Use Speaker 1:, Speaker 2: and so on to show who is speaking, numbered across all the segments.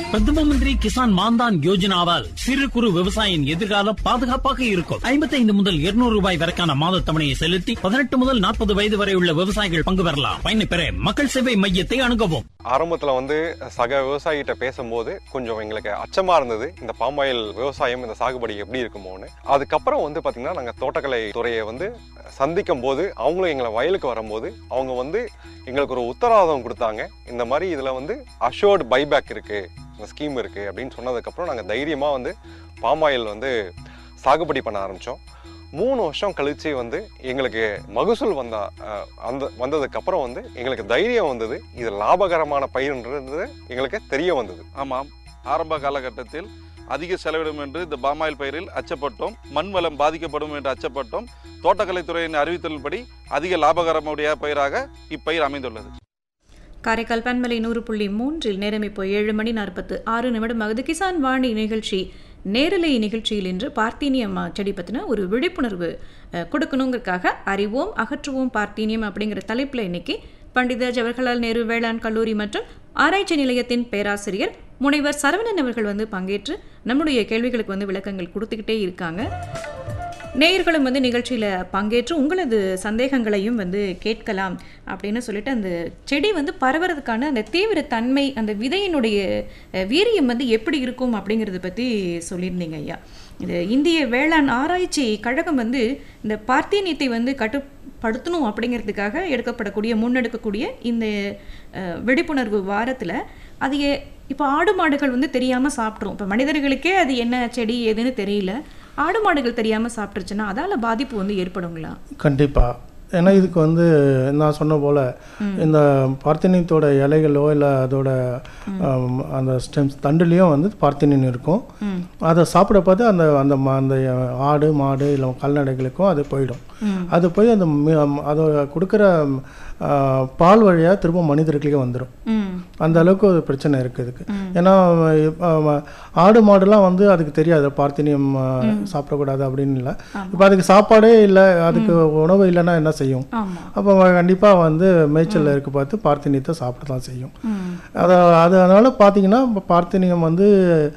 Speaker 1: பிரதம மந்திரி கிசான் மான்தான் யோஜனாவால் சிறு குறு விவசாயியின் எதிர்காலம் பாதுகாப்பாக இருக்கும் ஐம்பத்தைந்து முதல் இருநூறு ரூபாய் வரைக்கான மாத தவணையை செலுத்தி பதினெட்டு முதல் நாற்பது வயது வரை உள்ள விவசாயிகள் பங்கு பெறலாம் பயனை பெற மக்கள் சேவை மையத்தை அணுகவும்
Speaker 2: ஆரம்பத்தில் வந்து சக விவசாயிகிட்ட பேசும்போது கொஞ்சம் எங்களுக்கு அச்சமா இருந்தது இந்த பாமாயில் விவசாயம் இந்த சாகுபடி எப்படி இருக்குமோன்னு அதுக்கப்புறம் வந்து பார்த்தீங்கன்னா நாங்கள் தோட்டக்கலை துறையை வந்து சந்திக்கும் போது அவங்களும் எங்களை வயலுக்கு வரும்போது அவங்க வந்து எங்களுக்கு ஒரு உத்தரவாதம் கொடுத்தாங்க இந்த மாதிரி இதில் வந்து அஷோர்டு பைபேக் இருக்கு இந்த ஸ்கீம் இருக்கு அப்படின்னு சொன்னதுக்கப்புறம் நாங்கள் தைரியமாக வந்து பாமாயில் வந்து சாகுபடி பண்ண ஆரம்பித்தோம் மூணு வருஷம் கழிச்சு வந்து எங்களுக்கு மகசூல் வந்தா அஹ், அந்த வந்ததுக்கு அப்புறம் வந்து எங்களுக்கு தைரியம் வந்தது இது லாபகரமான பயிர்ன்றது எங்களுக்கு தெரிய வந்தது
Speaker 3: ஆமாம் ஆரம்ப காலகட்டத்தில் அதிக செலவிடும் என்று இந்த பாமாயில் பயிரில் அச்சப்பட்டோம் மண் வளம் பாதிக்கப்படும் என்று அச்சப்பட்டோம் தோட்டக்கலைத்துறையின் அறிவித்தலின்படி அதிக லாபகரமுடைய பயிராக இப்பயிர் அமைந்துள்ளது
Speaker 4: காரைக்கால் பன்மலை நூறு புள்ளி மூன்றில் நேரம் இப்போ ஏழு மணி நாற்பத்து ஆறு நிமிடமாகுது கிசான் வாணி நிகழ்ச்சி நேரலை நிகழ்ச்சியில் இன்று பார்த்தீனியம் செடி பற்றின ஒரு விழிப்புணர்வு அஹ், கொடுக்கணுங்கிறதுக்காக அறிவோம் அகற்றுவோம் பார்த்தீனியம் அப்படிங்கிற தலைப்பில் இன்னைக்கு பண்டித ஜவஹர்லால் நேரு வேளாண் கல்லூரி மற்றும் ஆராய்ச்சி நிலையத்தின் பேராசிரியர் முனைவர் சரவணன் அவர்கள் வந்து பங்கேற்று நம்முடைய கேள்விகளுக்கு வந்து விளக்கங்கள் கொடுத்துக்கிட்டே இருக்காங்க நேயர்களும் வந்து நிகழ்ச்சியில் பங்கேற்று உங்களது சந்தேகங்களையும் வந்து கேட்கலாம் அப்படின்னு சொல்லிட்டு அந்த செடி வந்து பரவறதுக்கான அந்த தீவிர தன்மை அந்த விதையினுடைய அஹ், வீரியம் வந்து எப்படி இருக்கும் அப்படிங்கிறத பற்றி சொல்லியிருந்தீங்க ஐயா இது இந்திய வேளாண் ஆராய்ச்சி கழகம் வந்து இந்த பார்த்தீனியத்தை வந்து கட்டுப்படுத்தணும் அப்படிங்கிறதுக்காக எடுக்கப்படக்கூடிய முன்னெடுக்கக்கூடிய இந்த அஹ், விழிப்புணர்வு வாரத்தில் அது எ- இப்போ ஆடு மாடுகள் வந்து தெரியாமல் சாப்பிட்ரும் இப்போ மனிதர்களுக்கே அது என்ன செடி ஏதுன்னு தெரியல ஆடு மாடுகள் தெரியாமல் சாப்பிட்டுருச்சுன்னா அதால் பாதிப்பு வந்து ஏற்படுங்களா
Speaker 5: கண்டிப்பாக ஏன்னா இதுக்கு வந்து நான் சொன்ன போல் இந்த பார்த்தினியத்தோட இலைகளோ இல்லை அதோட ஆம், அந்த ஸ்டெம்ஸ் தண்டுலேயும் வந்து பார்த்தினின் இருக்கும் அதை சாப்பிட பார்த்து அந்த அந்த ம- அந்த ஆடு மாடு இல்லை கால்நடைகளுக்கும் அது போயிடும் அது போய் அந்த மி- அதை கொடுக்குற ஆ, பால் வழியாக திரும்ப மனிதர்களுக்கே வந்துடும்
Speaker 4: ம்
Speaker 5: அந்த அளவுக்கு ஒரு பிரச்சனை இருக்குது இதுக்கு ஏன்னா இப்ப, ஆமா, ஆடு மாடுலாம் வந்து அதுக்கு தெரியாது பார்த்தினியம் ஆ, சாப்பிடக்கூடாது அப்படின்னு இல்லை இப்போ அதுக்கு சாப்பாடே இல்லை அதுக்கு உணவு இல்லைன்னா என்ன செய்யும்
Speaker 4: ஆமாம்
Speaker 5: அப்போ கண்டிப்பாக வந்து மேய்ச்சலில் இருக்க பார்த்து பார்த்தினியத்தை சாப்பிட தான் செய்யும்
Speaker 4: ம்
Speaker 5: அதை அது அதனால் பார்த்தீங்கன்னா இப்போ பார்த்தினியம் வந்து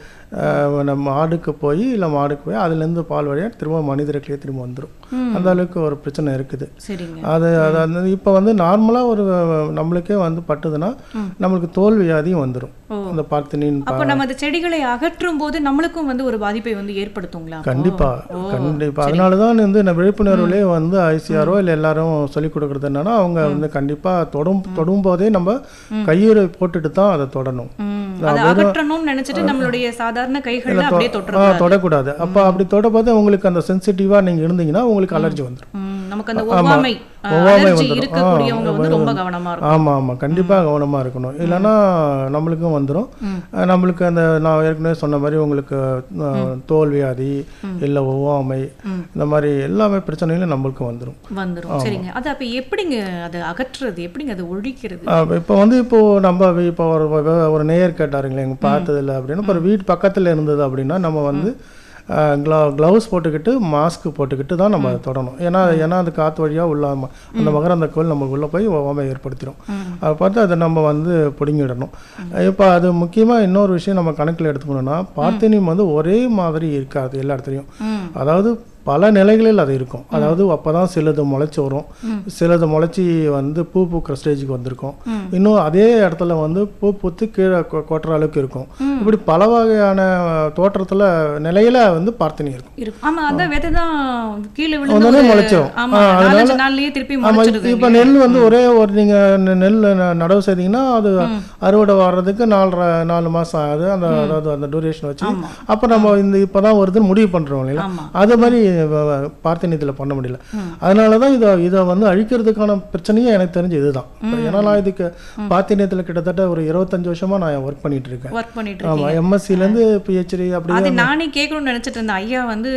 Speaker 5: ஆஹ், நம்ம ஆடுக்கு போய் இல்லை மாடுக்கு போய் அதுலேருந்து பால் வழியாக திரும்ப மனிதர்களுக்கே திரும்ப வந்துடும் அந்த அளவுக்கு ஒரு பிரச்சனை இருக்குது
Speaker 4: சரிங்க
Speaker 5: அது அது அந்த இப்போ வந்து நார்மலாக ஒரு நம்மளுக்கே வந்து பட்டுதுன்னா நம்மளுக்கு தோல் வியாதியும் வந்துடும் அந்த பார்த்தினின்
Speaker 4: அப்போ நம்ம அந்த செடிகளை அகற்றும் போது நம்மளுக்கும் வந்து ஒரு பாதிப்பை வந்து ஏற்படுத்துங்களா அப்போ?
Speaker 5: கண்டிப்பா
Speaker 4: ஓ,
Speaker 5: கண்டிப்பா அதனால தான் வந்து இந்த விழிப்புணர்வுலேயே வந்து ஐசிஆரோ இல்லை எல்லாரும் சொல்லி கொடுக்குறது என்னன்னா அவங்க வந்து கண்டிப்பா தொடும் தொடும் போதே நம்ம கையுறை போட்டுட்டு தான் அதை தொடணும்
Speaker 4: ம் அதை அகற்றணும்னு நினைச்சிட்டு நம்மளுடைய சாதாரண கைகள்ல அப்படியே
Speaker 5: ஆ
Speaker 4: தொட்டுறோம்
Speaker 5: தொடக்கூடாது அப்போ அப்படி தொட பார்த்து உங்களுக்கு அந்த சென்சிட்டிவாக நீங்கள் இருந்தீங்கன்னா உங்களுக்கு அலர்ஜி வந்துடும்
Speaker 4: ம், நமக்கு அந்த ஒவ்வாமை
Speaker 5: ஒவ்வாமை
Speaker 4: அலர்ஜி
Speaker 5: வந்துரும்.
Speaker 4: இருக்கக்கூடியவங்க
Speaker 5: ஆ,
Speaker 4: வந்து ரொம்ப கவனமா இருக்கும்
Speaker 5: ஆமாம் ஆமாம் கண்டிப்பாக கவனமாக இருக்கணும் இல்லைன்னா நம்மளுக்கும் வந்துடும் நம்மளுக்கு அந்த நான் ஏற்கனவே சொன்ன மாதிரி உங்களுக்கு அஹ், தோல் வியாதி இல்லை ஒவ்வாமை இந்த மாதிரி எல்லாமே பிரச்சனைகளும் நம்மளுக்கும் வந்துடும்
Speaker 4: வந்துரும் சரிங்க அது அப்ப எப்படிங்க அதை அகற்றுறது எப்படிங்க அதை ஒழிக்கிறது
Speaker 5: இப்போ வந்து இப்போ நம்ம இப்போ ஒரு ஒரு- ஒரு நேயர் கேட்டாருங்களே எங்க பார்த்ததில்ல அப்படின்னு இப்போ ஒரு வீட்டு பக்கத்தில் இருந்தது அப்படின்னா நம்ம வந்து க்ளவுஸ் போட்டுக்கிட்டு மாஸ்க் போட்டுக்கிட்டு தான் நம்ம அதை தொடணும் ஏன்னா ஏன்னா அது காற்று வழியாக உள்ள ம- அந்த மகரந்த கோல் நம்ம உள்ளே போய் ஒவ்வாமை ஏற்படுத்திடும் அதை பார்த்து அதை நம்ம வந்து பிடுங்கிடணும் இப்போ அது முக்கியமாக இன்னொரு விஷயம் நம்ம கணக்கில் எடுத்துக்கணும்னா பார்த்தினியம் வந்து ஒரே மாதிரி இருக்காது எல்லா இடத்துலையும் அதாவது பல நிலைகளில் அது இருக்கும் அதாவது அப்பதான் சிலது முளைச்சி வரும் சிலது முளைச்சி வந்து பூ பூக்கிற ஸ்டேஜுக்கு வந்திருக்கும் இன்னும் அதே இடத்துல வந்து பூ பூத்து கீழே கொ- கொட்டுற அளவுக்கு இருக்கும் இப்படி பல வகையான தோற்றத்துல நிலையில வந்து பார்த்தினி இருக்கும்
Speaker 4: இருக்கும் ஆமா அந்த விதை தான் கீழே
Speaker 5: உடனே
Speaker 4: விழுந்து ஒரு-
Speaker 5: முளைச்சிரும்.
Speaker 4: ஆமா
Speaker 5: ஆ, அதனால-
Speaker 4: நாலஞ்சு நாள்லயே திருப்பி
Speaker 5: ஆமா
Speaker 4: முளைச்சிடுது
Speaker 5: இப்போ நெல் வந்து ஒரே ஒரு நீங்க நெ- நெல் ந- நடவு செய்தீங்கன்னா அது அறுவடை வர்றதுக்கு நாலரை நாலு மாசம் ஆகுது அந்த அதாவது அந்த டூரேஷன் வச்சு அப்போ நம்ம இந்த இப்பதான் வருதுன்னு முடிவு பண்றோம் இல்லைங்களா
Speaker 4: ஆமா.
Speaker 5: அது மாதிரி பார்த்தினியத்தில் பண்ண முடியல அதனால தான் இதை இதை வந்து அழிக்கிறதுக்கான பிரச்சனையே எனக்கு தெரிஞ்சு இதுதான் இப்ப ஏன்னா நான் இதுக்கு பார்த்தினியத்தில் கிட்டத்தட்ட ஒரு இருபத்தஞ்சு வருஷமா நான் ஒர்க் பண்ணிட்டு இருக்கேன்
Speaker 4: ஒர்க் பண்ணிட்டு
Speaker 5: ஆமா
Speaker 4: இருக்கீங்க
Speaker 5: எம்எஸ்சிலேருந்து பிஹெச்டி
Speaker 4: அது
Speaker 5: அப்படியே
Speaker 4: நானே கேட்கணும்னு நினைச்சிட்டு இருந்தேன் ஐயா வந்து